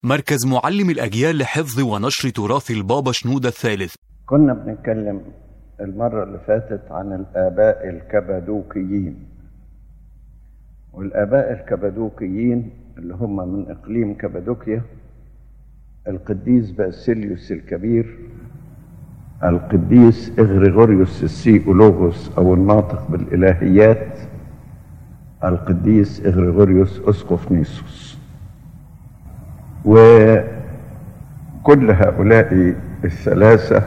مركز معلم الأجيال لحفظ ونشر تراث البابا شنودة الثالث كنا بنتكلم المرة اللي فاتت عن الآباء الكبدوكيين والآباء الكبدوكيين اللي هم من إقليم كبدوكيا القديس باسيليوس الكبير القديس إغريغوريوس السيئولوغوس أو الناطق بالإلهيات القديس إغريغوريوس أسقف نيسوس وكل هؤلاء الثلاثة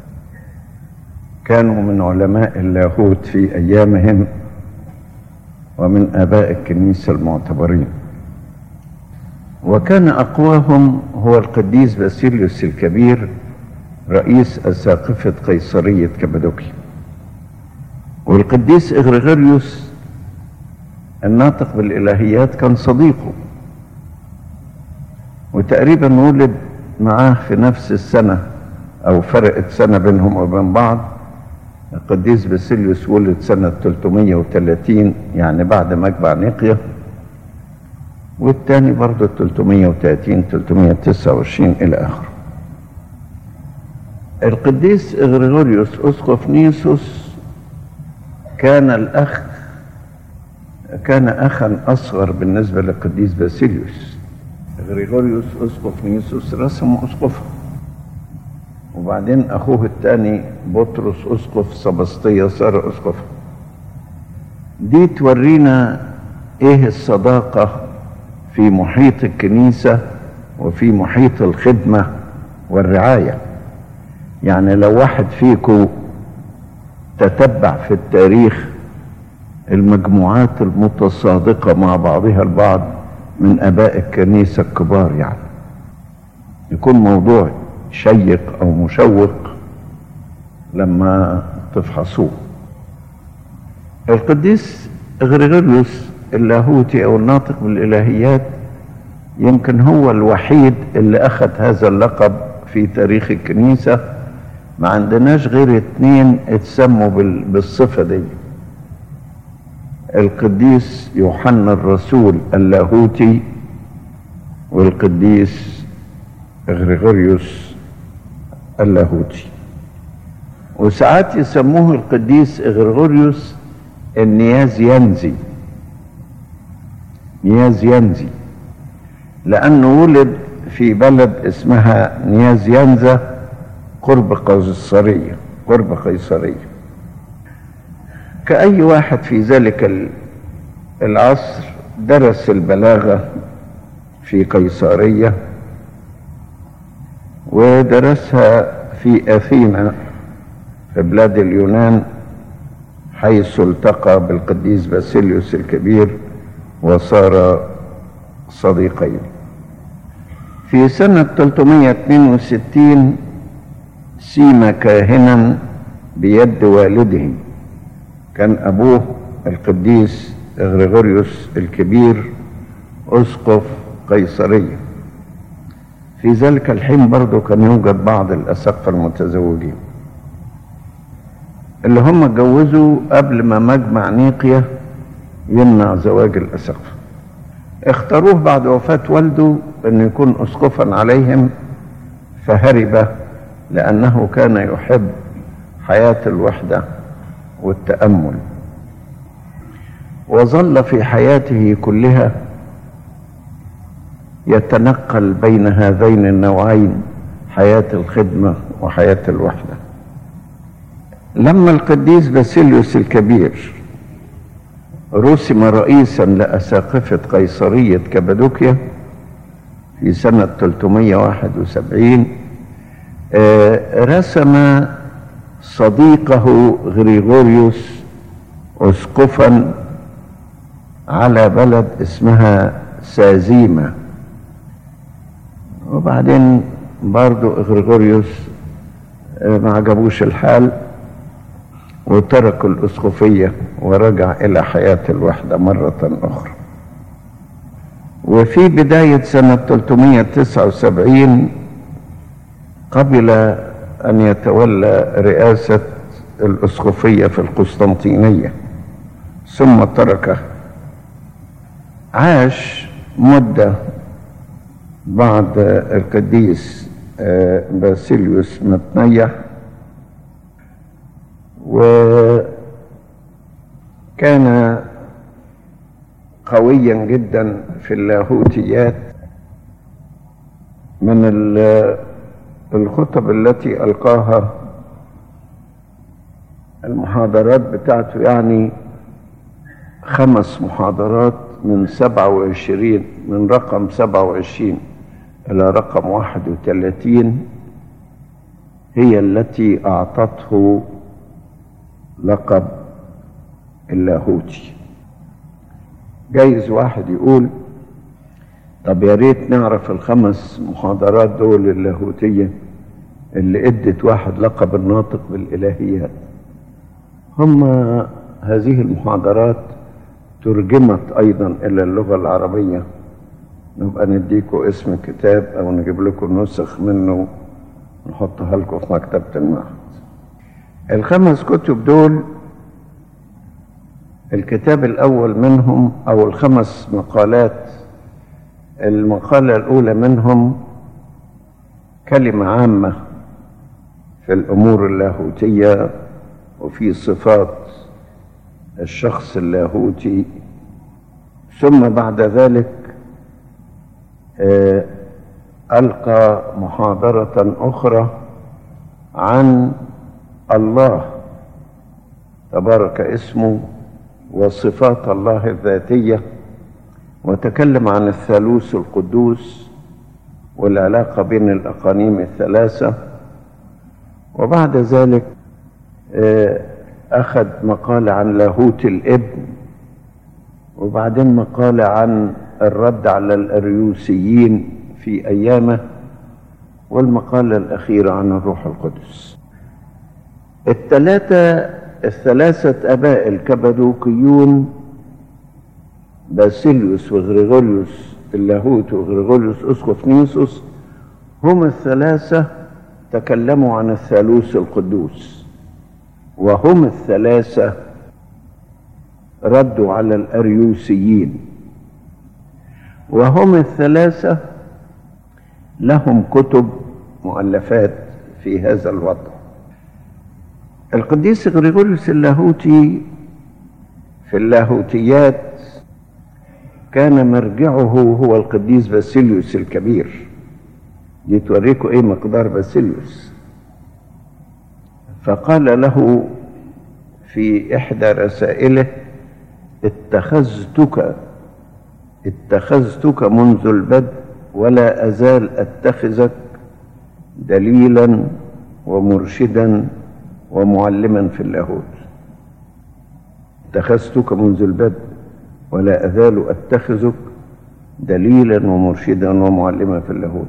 كانوا من علماء اللاهوت في أيامهم ومن آباء الكنيسة المعتبرين وكان أقواهم هو القديس باسيليوس الكبير رئيس أساقفة قيصرية كبدوكيا والقديس إغريغوريوس الناطق بالإلهيات كان صديقه وتقريبا ولد معاه في نفس السنة أو فرقت سنة بينهم وبين بعض القديس باسيليوس ولد سنة 330 يعني بعد مجمع نيقيا والتاني برضه 330 329 إلى آخره القديس إغريغوريوس أسقف نيسوس كان الأخ كان أخا أصغر بالنسبة للقديس باسيليوس غريغوريوس أسقف نيسوس رسمه أسقفه وبعدين أخوه الثاني بطرس أسقف سبسطية صار أسقفه دي تورينا إيه الصداقة في محيط الكنيسة وفي محيط الخدمة والرعاية يعني لو واحد فيكم تتبع في التاريخ المجموعات المتصادقة مع بعضها البعض من اباء الكنيسه الكبار يعني يكون موضوع شيق او مشوق لما تفحصوه القديس غريغوريوس اللاهوتي او الناطق بالالهيات يمكن هو الوحيد اللي اخذ هذا اللقب في تاريخ الكنيسه ما عندناش غير اتنين اتسموا بالصفه دي القديس يوحنا الرسول اللاهوتي والقديس غريغوريوس اللاهوتي وساعات يسموه القديس غريغوريوس النيازيانزي نيازيانزي لأنه ولد في بلد اسمها نيازيانزا قرب قيصرية قرب قيصرية كأي واحد في ذلك العصر درس البلاغة في قيصرية ودرسها في أثينا في بلاد اليونان حيث التقى بالقديس باسيليوس الكبير وصار صديقين في سنة 362 سيم كاهنا بيد والده كان أبوه القديس غريغوريوس الكبير أسقف قيصرية في ذلك الحين برضو كان يوجد بعض الأسقف المتزوجين اللي هم اتجوزوا قبل ما مجمع نيقيا يمنع زواج الأسقف اختاروه بعد وفاة والده أن يكون أسقفا عليهم فهرب لأنه كان يحب حياة الوحدة والتأمل وظل في حياته كلها يتنقل بين هذين النوعين حياة الخدمة وحياة الوحدة لما القديس باسيليوس الكبير رسم رئيسا لأساقفة قيصرية كبادوكيا في سنة 371 رسم صديقه غريغوريوس اسقفا على بلد اسمها سازيمة وبعدين برضو غريغوريوس ما عجبوش الحال وترك الأسقفية ورجع إلى حياة الوحدة مرة أخرى وفي بداية سنة 379 قبل أن يتولى رئاسة الأسقفية في القسطنطينية ثم تركه عاش مدة بعد القديس باسيليوس متنيح وكان قويا جدا في اللاهوتيات من الخطب التي ألقاها المحاضرات بتاعته يعني خمس محاضرات من سبعة وعشرين من رقم سبعة وعشرين إلى رقم واحد وثلاثين هي التي أعطته لقب اللاهوتي جايز واحد يقول طب يا ريت نعرف الخمس محاضرات دول اللاهوتية اللي ادت واحد لقب الناطق بالإلهيات هم هذه المحاضرات ترجمت أيضا إلى اللغة العربية نبقى نديكوا اسم كتاب أو نجيب لكم نسخ منه نحطها لكم في مكتبة المعهد الخمس كتب دول الكتاب الأول منهم أو الخمس مقالات المقالة الأولى منهم كلمة عامة في الأمور اللاهوتية وفي صفات الشخص اللاهوتي ثم بعد ذلك ألقى محاضرة أخرى عن الله تبارك اسمه وصفات الله الذاتية وتكلم عن الثالوث القدوس والعلاقة بين الأقانيم الثلاثة وبعد ذلك أخذ مقالة عن لاهوت الابن وبعدين مقالة عن الرد على الأريوسيين في أيامه والمقالة الأخيرة عن الروح القدس الثلاثة الثلاثة أباء الكبدوكيون باسيليوس وغريغوريوس اللاهوت وغريغوريوس أسقف نيسوس هم الثلاثة تكلموا عن الثالوث القدوس وهم الثلاثة ردوا على الأريوسيين وهم الثلاثة لهم كتب مؤلفات في هذا الوضع القديس غريغوريوس اللاهوتي في اللاهوتيات كان مرجعه هو القديس باسيليوس الكبير دي توريكم ايه مقدار باسيليوس فقال له في احدى رسائله اتخذتك اتخذتك منذ البدء ولا ازال اتخذك دليلا ومرشدا ومعلما في اللاهوت اتخذتك منذ البدء ولا أزال أتخذك دليلا ومرشدا ومعلما في اللاهوت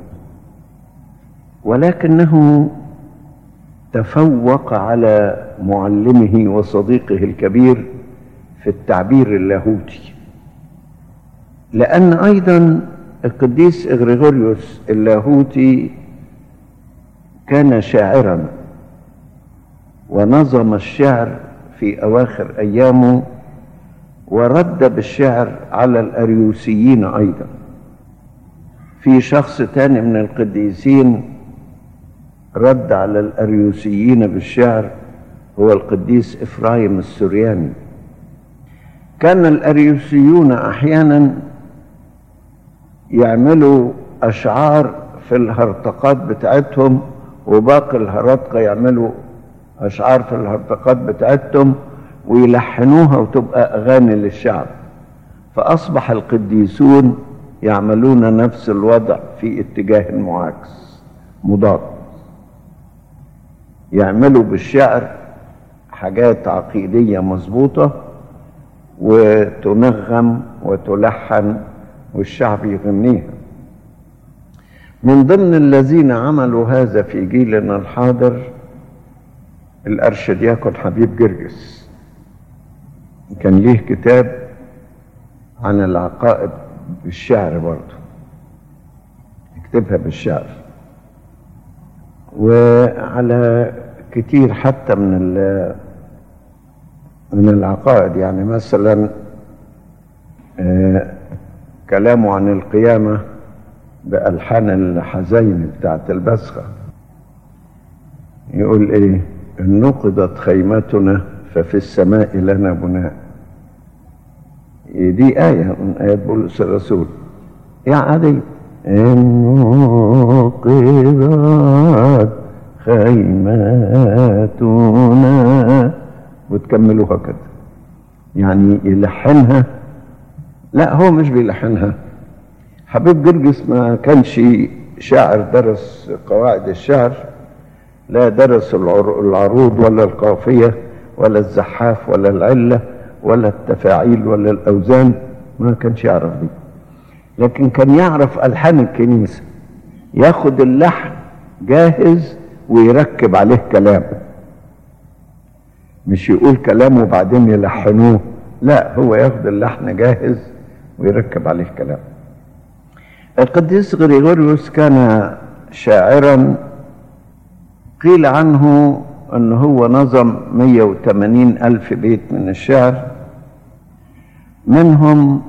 ولكنه تفوق على معلمه وصديقه الكبير في التعبير اللاهوتي لأن أيضا القديس إغريغوريوس اللاهوتي كان شاعرا ونظم الشعر في أواخر أيامه ورد بالشعر على الأريوسيين أيضا في شخص تاني من القديسين رد على الأريوسيين بالشعر هو القديس إفرايم السرياني كان الأريوسيون أحيانا يعملوا أشعار في الهرطقات بتاعتهم وباقي الهرطقة يعملوا أشعار في الهرطقات بتاعتهم ويلحنوها وتبقى أغاني للشعب فأصبح القديسون يعملون نفس الوضع في اتجاه معاكس مضاد يعملوا بالشعر حاجات عقيدية مظبوطة وتنغم وتلحن والشعب يغنيها من ضمن الذين عملوا هذا في جيلنا الحاضر الأرشدياكون حبيب جرجس كان ليه كتاب عن العقائد بالشعر برضه يكتبها بالشعر وعلى كتير حتى من من العقائد يعني مثلا آه كلامه عن القيامة بألحان الحزين بتاعت البسخة يقول ايه ان نقضت خيمتنا ففي السماء لنا بناء دي آية من آيات بولس الرسول يا عادي إن نقضت خيمتنا وتكملوها كده يعني يلحنها لا هو مش بيلحنها حبيب جرجس ما كانش شاعر درس قواعد الشعر لا درس العروض ولا القافية ولا الزحاف ولا العلة ولا التفاعيل ولا الأوزان ما كانش يعرف دي لكن كان يعرف ألحان الكنيسة ياخد اللحن جاهز ويركب عليه كلام مش يقول كلام وبعدين يلحنوه لا هو ياخد اللحن جاهز ويركب عليه كلام القديس غريغوريوس كان شاعرا قيل عنه أنه هو نظم 180 ألف بيت من الشعر منهم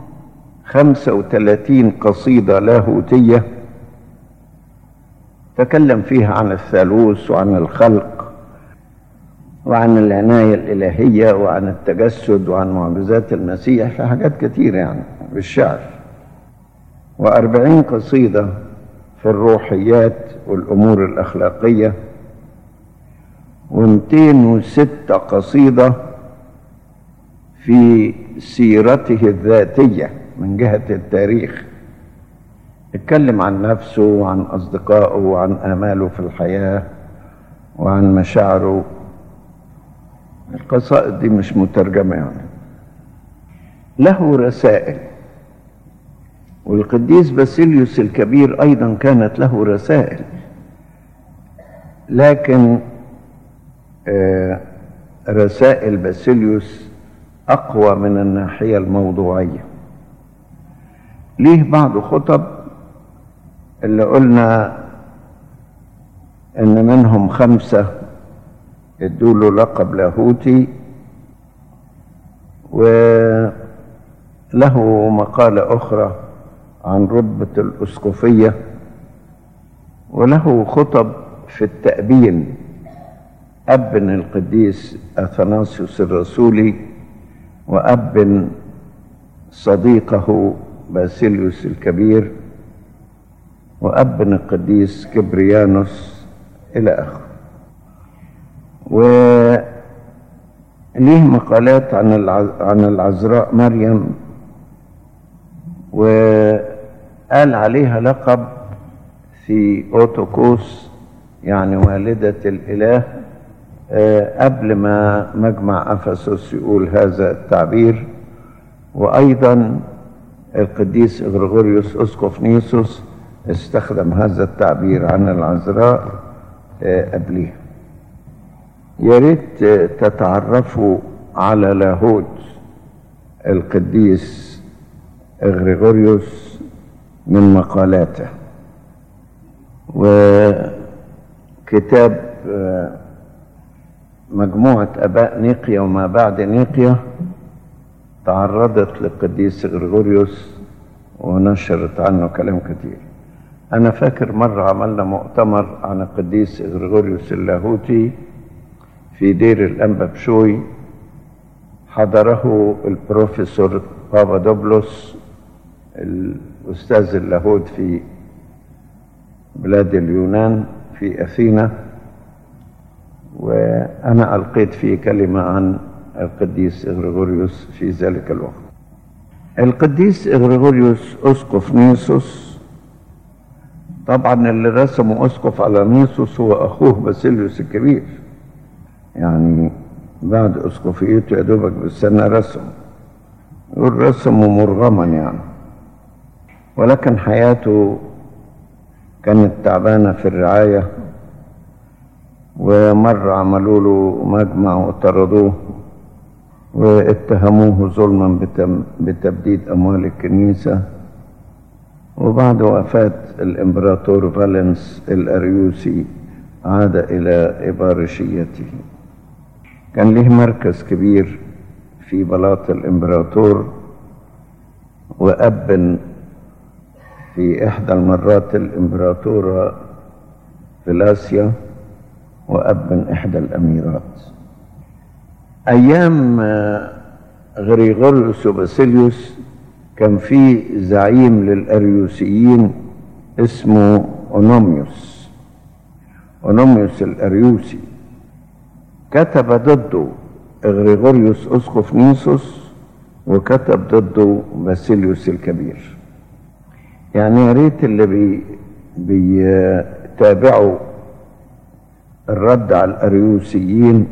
35 قصيدة لاهوتية تكلم فيها عن الثالوث وعن الخلق وعن العناية الإلهية وعن التجسد وعن معجزات المسيح في حاجات كتير يعني بالشعر وأربعين قصيدة في الروحيات والأمور الأخلاقية ومئتين وستة قصيدة في سيرته الذاتية من جهة التاريخ اتكلم عن نفسه وعن أصدقائه وعن آماله في الحياة وعن مشاعره القصائد دي مش مترجمة يعني له رسائل والقديس باسيليوس الكبير أيضا كانت له رسائل لكن آه رسائل باسيليوس أقوى من الناحية الموضوعية ليه بعض خطب اللي قلنا إن منهم خمسة ادوا له لقب لاهوتي وله مقالة أخرى عن رتبة الأسقفية وله خطب في التأبين أبن القديس أثناسيوس الرسولي وأبن صديقه باسيليوس الكبير وأبن القديس كبريانوس إلى آخره وليه مقالات عن عن العذراء مريم وقال عليها لقب في أوتوكوس يعني والدة الإله قبل ما مجمع أفسس يقول هذا التعبير وأيضا القديس إغريغوريوس أسقف نيسوس استخدم هذا التعبير عن العذراء قبلها يا ريت تتعرفوا على لاهوت القديس إغريغوريوس من مقالاته وكتاب مجموعة أباء نيقيا وما بعد نيقيا تعرضت للقديس غريغوريوس ونشرت عنه كلام كتير أنا فاكر مرة عملنا مؤتمر عن القديس غريغوريوس اللاهوتي في دير الأنبا بشوي حضره البروفيسور بابا دوبلوس الأستاذ اللاهوت في بلاد اليونان في أثينا وأنا ألقيت فيه كلمة عن القديس إغريغوريوس في ذلك الوقت القديس إغريغوريوس أسقف نيسوس طبعا اللي رسمه أسقف على نيسوس هو أخوه باسيليوس الكبير يعني بعد أسقفيته يا دوبك بالسنة رسم يقول رسمه مرغما يعني ولكن حياته كانت تعبانة في الرعاية ومرة عملوا له مجمع وطردوه واتهموه ظلما بتم بتبديد أموال الكنيسة وبعد وفاة الإمبراطور فالنس الأريوسي عاد إلى إبارشيته كان له مركز كبير في بلاط الإمبراطور وأبن في إحدى المرات الإمبراطورة فلاسيا وأب من إحدى الأميرات أيام غريغوريوس وباسيليوس كان في زعيم للأريوسيين اسمه أونوميوس أونوميوس الأريوسي كتب ضده غريغوريوس أسقف نيسوس وكتب ضده باسيليوس الكبير يعني يا ريت اللي بي بيتابعوا الرد على الأريوسيين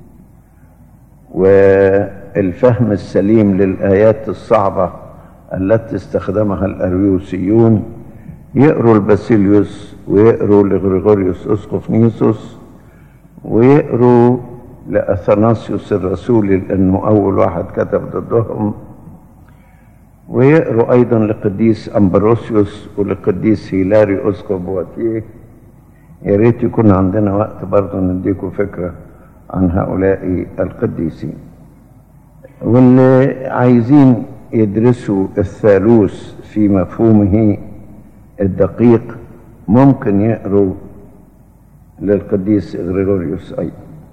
والفهم السليم للآيات الصعبة التي استخدمها الأريوسيون يقروا الباسيليوس ويقروا لغريغوريوس أسقف نيسوس ويقروا لأثناسيوس الرسولي لأنه أول واحد كتب ضدهم ويقروا أيضا لقديس أمبروسيوس ولقديس هيلاري أسقف بواتيه يا ريت يكون عندنا وقت برضه نديكم فكرة عن هؤلاء القديسين واللي عايزين يدرسوا الثالوث في مفهومه الدقيق ممكن يقروا للقديس إغريغوريوس أيضا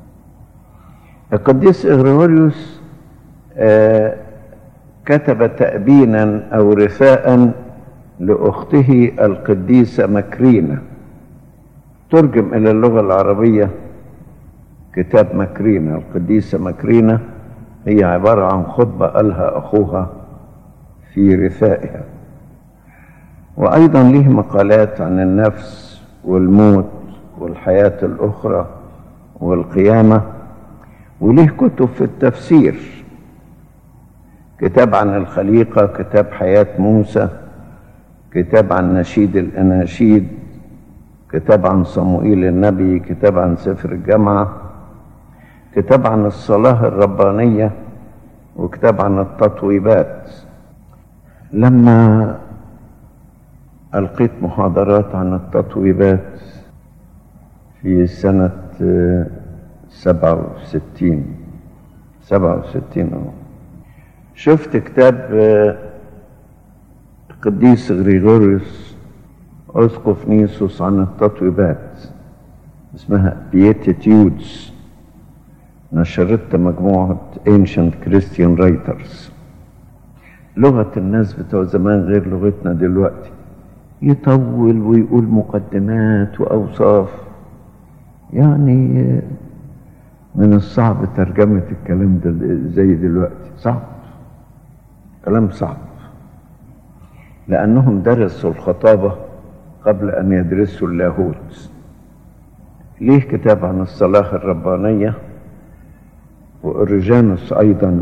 القديس إغريغوريوس آه كتب تأبينا أو رثاء لأخته القديسة مكرينة ترجم إلى اللغة العربية كتاب مكرينة القديسة مكرينة هي عبارة عن خطبة قالها أخوها في رثائها وأيضا له مقالات عن النفس والموت والحياة الأخرى والقيامة وله كتب في التفسير كتاب عن الخليقة كتاب حياة موسى كتاب عن نشيد الأناشيد كتاب عن صموئيل النبي كتاب عن سفر الجامعة كتاب عن الصلاة الربانية وكتاب عن التطويبات لما ألقيت محاضرات عن التطويبات في سنة سبعة وستين سبعة وستين شفت كتاب القديس غريغوريوس أسقف نيسوس عن التطويبات اسمها بيتيتيودز نشرت مجموعة Ancient Christian Writers لغة الناس بتوع زمان غير لغتنا دلوقتي يطول ويقول مقدمات وأوصاف يعني من الصعب ترجمة الكلام ده زي دلوقتي صعب كلام صعب لأنهم درسوا الخطابة قبل أن يدرسوا اللاهوت ليه كتاب عن الصلاة الربانية وأوريجانوس أيضا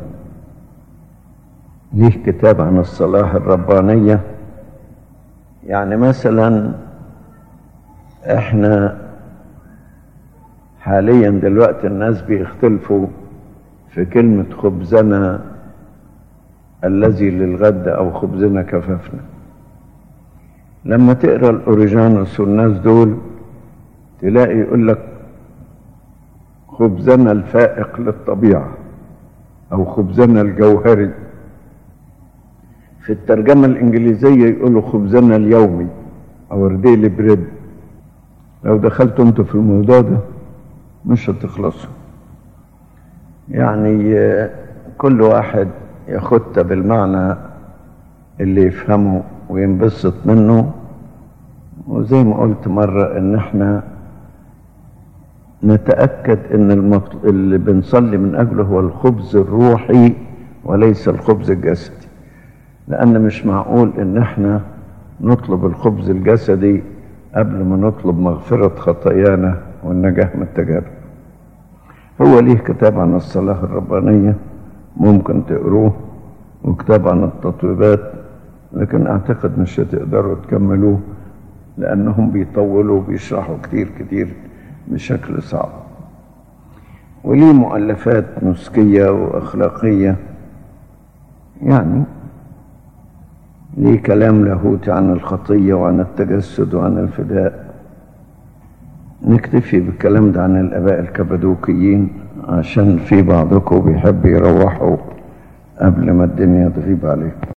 ليه كتاب عن الصلاة الربانية يعني مثلا احنا حاليا دلوقتي الناس بيختلفوا في كلمة خبزنا الذي للغد أو خبزنا كففنا لما تقرا الأوريجانوس والناس دول تلاقي يقول لك خبزنا الفائق للطبيعة أو خبزنا الجوهري في الترجمة الإنجليزية يقولوا خبزنا اليومي أو ديلي بريد لو دخلتوا انتوا في الموضوع ده مش هتخلصوا يعني كل واحد ياخدها بالمعنى اللي يفهمه وينبسط منه وزي ما قلت مرة ان احنا نتأكد ان المطل... اللي بنصلي من اجله هو الخبز الروحي وليس الخبز الجسدي لان مش معقول ان احنا نطلب الخبز الجسدي قبل ما نطلب مغفرة خطايانا والنجاة من التجارب هو ليه كتاب عن الصلاة الربانية ممكن تقروه وكتاب عن التطويبات لكن اعتقد مش هتقدروا تكملوه لانهم بيطولوا وبيشرحوا كتير كتير بشكل صعب وليه مؤلفات نسكية واخلاقية يعني ليه كلام لاهوتي عن الخطية وعن التجسد وعن الفداء نكتفي بالكلام ده عن الآباء الكبدوكيين عشان في بعضكم بيحب يروحوا قبل ما الدنيا تغيب عليه